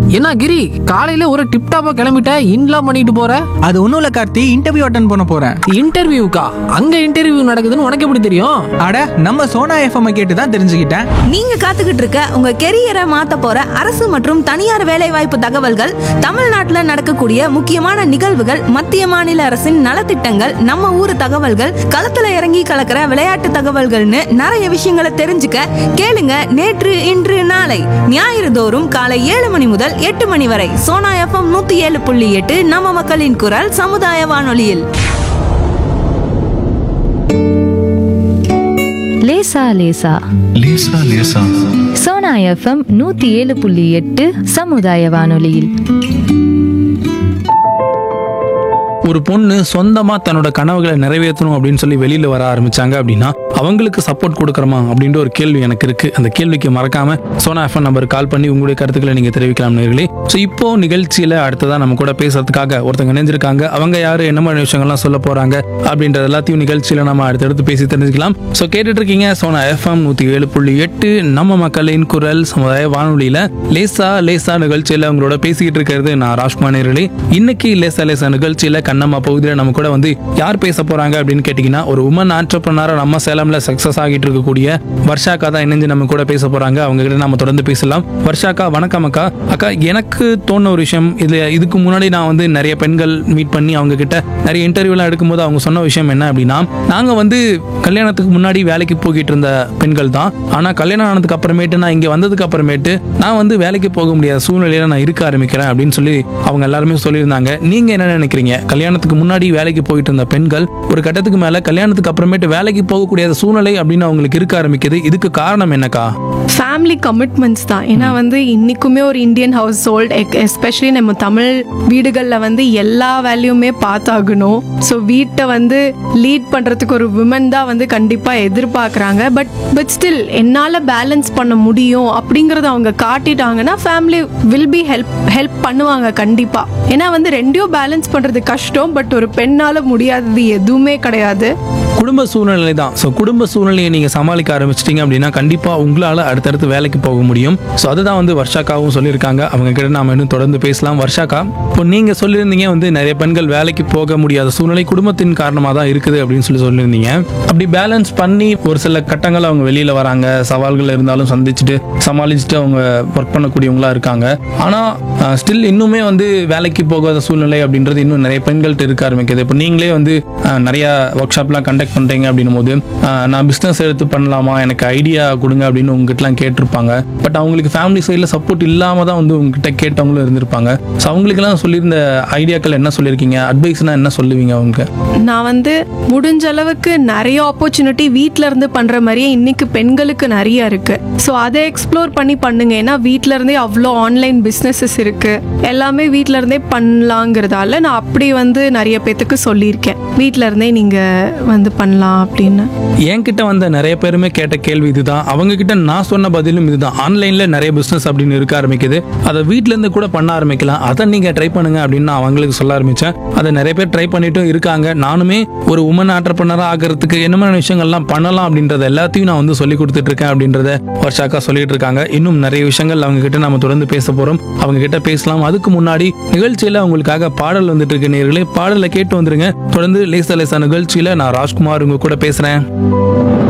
என்ன கிரி காலையில ஒரு டிப் டாப்பா கிளம்பிட்ட இன்லாம் பண்ணிட்டு போற அது ஒன்றும் இல்லை கார்த்தி இன்டர்வியூ அட்டன் பண்ண போகிறேன் இன்டர்வியூக்கா அங்க இன்டர்வியூ நடக்குதுன்னு உனக்கு எப்படி தெரியும் அட நம்ம சோனா எஃப்எம் கேட்டு தான் தெரிஞ்சுக்கிட்டேன் நீங்க காத்துக்கிட்டு இருக்க உங்க கெரியரை மாத்த போற அரசு மற்றும் தனியார் வேலைவாய்ப்பு தகவல்கள் தமிழ்நாட்டுல நடக்கக்கூடிய முக்கியமான நிகழ்வுகள் மத்திய மாநில அரசின் நலத்திட்டங்கள் நம்ம ஊர் தகவல்கள் களத்துல இறங்கி கலக்கிற விளையாட்டு தகவல்கள்னு நிறைய விஷயங்களை தெரிஞ்சுக்க கேளுங்க நேற்று இன்று நாளை ஞாயிறு தோறும் காலை ஏழு மணி முதல் எட்டு மணி வரை சோனா எஃப்எம் நூத்தி ஏழு புள்ளி எட்டு நம்ம மக்களின் குரல் சமுதாய வானொலியில் லேசா லேசா லேசா லேசா சோனா எஃப்எம் நூத்தி ஏழு புள்ளி எட்டு சமுதாய வானொலியில் ஒரு பொண்ணு சொந்தமா தன்னோட கனவுகளை நிறைவேற்றணும் அப்படின்னு சொல்லி வெளியில வர ஆரம்பிச்சாங்க அப்படின்னா அவங்களுக்கு சப்போர்ட் கொடுக்குறோமா அப்படின்ற ஒரு கேள்வி எனக்கு இருக்கு அந்த கேள்விக்கு மறக்காம சோனா எஃப்எம் நம்பர் கால் பண்ணி உங்களுடைய கருத்துக்களை நீங்க தெரிவிக்கலாம் நேர்களே ஸோ இப்போ நிகழ்ச்சியில அடுத்ததா நம்ம கூட பேசுறதுக்காக ஒருத்தங்க இணைஞ்சிருக்காங்க அவங்க யாரு என்ன மாதிரி விஷயங்கள்லாம் சொல்ல போறாங்க அப்படின்றது எல்லாத்தையும் நிகழ்ச்சியில நம்ம அடுத்தடுத்து பேசி தெரிஞ்சுக்கலாம் ஸோ கேட்டுட்டு இருக்கீங்க சோனா எஃப்எம் நூத்தி ஏழு புள்ளி எட்டு நம்ம மக்களின் குரல் சமுதாய வானொலியில லேசா லேசா நிகழ்ச்சியில உங்களோட பேசிக்கிட்டு இருக்கிறது நான் ராஜ்குமார் நேர்களே இன்னைக்கு லேசா லேசா நிகழ்ச்சியில கண்ணம்மா பகுதியில் நம்ம கூட வந்து யார் பேச போறாங்க அப்படின்னு கேட்டீங்கன்னா ஒரு உமன் ஆண்டர்பனரா நம்ம சேலம்ல சக்சஸ் ஆகிட்டு இருக்கக்கூடிய வர்ஷாக்கா தான் இணைஞ்சு நம்ம கூட பேச போறாங்க அவங்க கிட்ட நம்ம தொடர்ந்து பேசலாம் வர்ஷாக்கா வணக்கம் அக்கா அக்கா எனக்கு தோணுன ஒரு விஷயம் இது இதுக்கு முன்னாடி நான் வந்து நிறைய பெண்கள் மீட் பண்ணி அவங்க கிட்ட நிறைய இன்டர்வியூலாம் எடுக்கும்போது அவங்க சொன்ன விஷயம் என்ன அப்படின்னா நாங்க வந்து கல்யாணத்துக்கு முன்னாடி வேலைக்கு போய்கிட்டு இருந்த பெண்கள் தான் ஆனா கல்யாணம் ஆனதுக்கு அப்புறமேட்டு நான் இங்க வந்ததுக்கு அப்புறமேட்டு நான் வந்து வேலைக்கு போக முடியாத சூழ்நிலையில நான் இருக்க ஆரம்பிக்கிறேன் அப்படின்னு சொல்லி அவங்க எல்லாருமே சொல்லியிருந்தாங்க நீங்க என்ன நினைக்கிறீங்க கல்யாணத்துக்கு முன்னாடி வேலைக்கு போயிட்டு இருந்த பெண்கள் ஒரு கட்டத்துக்கு மேல கல்யாணத்துக்கு அப்புறமேட்டு வேலைக்கு போகக்கூடிய சூழ்நிலை அப்படின்னு அவங்களுக்கு இருக்க ஆரம்பிக்குது இதுக்கு காரணம் என்னக்கா ஃபேமிலி கமிட்மெண்ட்ஸ் தான் ஏன்னா வந்து இன்னைக்குமே ஒரு இந்தியன் ஹவுஸ் ஹோல்ட் எஸ்பெஷலி நம்ம தமிழ் வீடுகளில் வந்து எல்லா வேலையுமே பார்த்தாகணும் ஸோ வீட்டை வந்து லீட் பண்ணுறதுக்கு ஒரு விமன் தான் வந்து கண்டிப்பாக எதிர்பார்க்குறாங்க பட் பட் ஸ்டில் என்னால் பேலன்ஸ் பண்ண முடியும் அப்படிங்கிறத அவங்க காட்டிட்டாங்கன்னா family will be help help பண்ணுவாங்க கண்டிப்பாக ஏன்னா வந்து ரெண்டையும் பேலன்ஸ் பண்ணுறது கஷ்டம் பட் ஒரு பெண்ணால் முடியாதது எதுவுமே கிடையாது குடும்ப சூழ்நிலை தான் ஸோ குடும்ப சூழ்நிலையை நீங்கள் சமாளிக்க ஆரம்பிச்சிட்டிங்க அப்படின்னா கண்டிப்பாக உங்களால் அடுத்தடுத்து வேலைக்கு போக முடியும் ஸோ அதுதான் வந்து வர்ஷாக்காவும் சொல்லியிருக்காங்க அவங்க கிட்ட நாம இன்னும் தொடர்ந்து பேசலாம் வர்ஷாக்கா இப்போ நீங்கள் சொல்லியிருந்தீங்க வந்து நிறைய பெண்கள் வேலைக்கு போக முடியாத சூழ்நிலை குடும்பத்தின் காரணமாக தான் இருக்குது அப்படின்னு சொல்லி சொல்லியிருந்தீங்க அப்படி பேலன்ஸ் பண்ணி ஒரு சில கட்டங்கள் அவங்க வெளியில் வராங்க சவால்கள் இருந்தாலும் சந்திச்சுட்டு சமாளிச்சுட்டு அவங்க ஒர்க் பண்ணக்கூடியவங்களா இருக்காங்க ஆனால் ஸ்டில் இன்னுமே வந்து வேலைக்கு போகாத சூழ்நிலை அப்படின்றது இன்னும் நிறைய பெண்கள்கிட்ட இருக்க ஆரம்பிக்குது இப்போ நீங்களே வந்து அஹ், நிறைய ஒர்க் ஷாப்லாம் கண்டக்ட் பண்ணுறீங்க அப்படின்னும் போது அஹ், நான் பிஸ்னஸ் எடுத்து பண்ணலாமா எனக்கு ஐடியா கொடுங்க அப்படின்னு உங்ககிட்டலாம் கேட்டிருப்பாங்க பட் அவங்களுக்கு ஃபேமிலி சைடில் சப்போர்ட் இல்லாமல் தான் வந்து உங்ககிட்ட கேட்டவங்களும் இருந்திருப்பாங்க ஸோ அவங்களுக்கெல்லாம் சொல்லியிருந்த ஐடியாக்கள் என்ன சொல்லியிருக்கீங்க அட்வைஸ்னா என்ன சொல்லுவீங்க அவங்க நான் வந்து முடிஞ்ச அளவுக்கு நிறைய ஆப்பர்ச்சுனிட்டி வீட்ல இருந்து பண்ற மாதிரியே இன்னைக்கு பெண்களுக்கு நிறைய இருக்கு ஸோ அதை எக்ஸ்ப்ளோர் பண்ணி பண்ணுங்க ஏன்னா வீட்ல இருந்தே அவ்வளோ ஆன்லைன் பிஸ்னஸஸ் இருக்கு எல்லாமே வீட்ல இருந்தே பண்ணலாங்கிறதால நான் அப்படி வந்து நிறைய பேத்துக்கு சொல்லியிருக்கேன் வீட்ல இருந்தே நீங்க வந்து பண்ணலாம் அப்படின்னு என்கிட்ட வந்த நிறைய பேருமே கேட்ட கேள்வி இதுதான் அவங்க கிட்ட நான் சொன்ன பதிலும் இதுதான் ஆன்லைன்ல நிறைய பிசினஸ் அப்படின்னு இருக்க ஆரம்பிக்குது அதை வீட்ல இருந்து கூட பண்ண ஆரம்பிக்கலாம் அதை நீங்க ட்ரை பண்ணுங்க அப்படின்னு நான் அவங்களுக்கு சொல்ல ஆரம்பிச்சேன் அதை நிறைய பேர் ட்ரை பண்ணிட்டும் இருக்காங்க நானுமே ஒரு உமன் ஆண்டர்பனரா ஆகிறதுக்கு என்ன மாதிரி விஷயங்கள்லாம் பண்ணலாம் அப்படின்றத எல்லாத்தையும் நான் வந்து சொல்லி கொடுத்துட்டு இருக்கேன் அப்படின்றத வர்ஷாக்கா சொல்லிட்டு இருக்காங்க இன்னும் நிறைய விஷயங்கள் அவங்க கிட்ட நம்ம தொடர்ந்து பேச போறோம் அவங்க கிட்ட பேசலாம் அதுக்கு முன்னாடி நிகழ்ச்சியில உங்களுக்காக பாடல் வந்துட்டு இருக்கு நேர்களே பாடலை கேட்டு வந்துருங்க தொடர்ந்து லேசா லேசா நிகழ்ச்சியில நான் ராஜ்குமார் உங்க கூட பேசுறேன்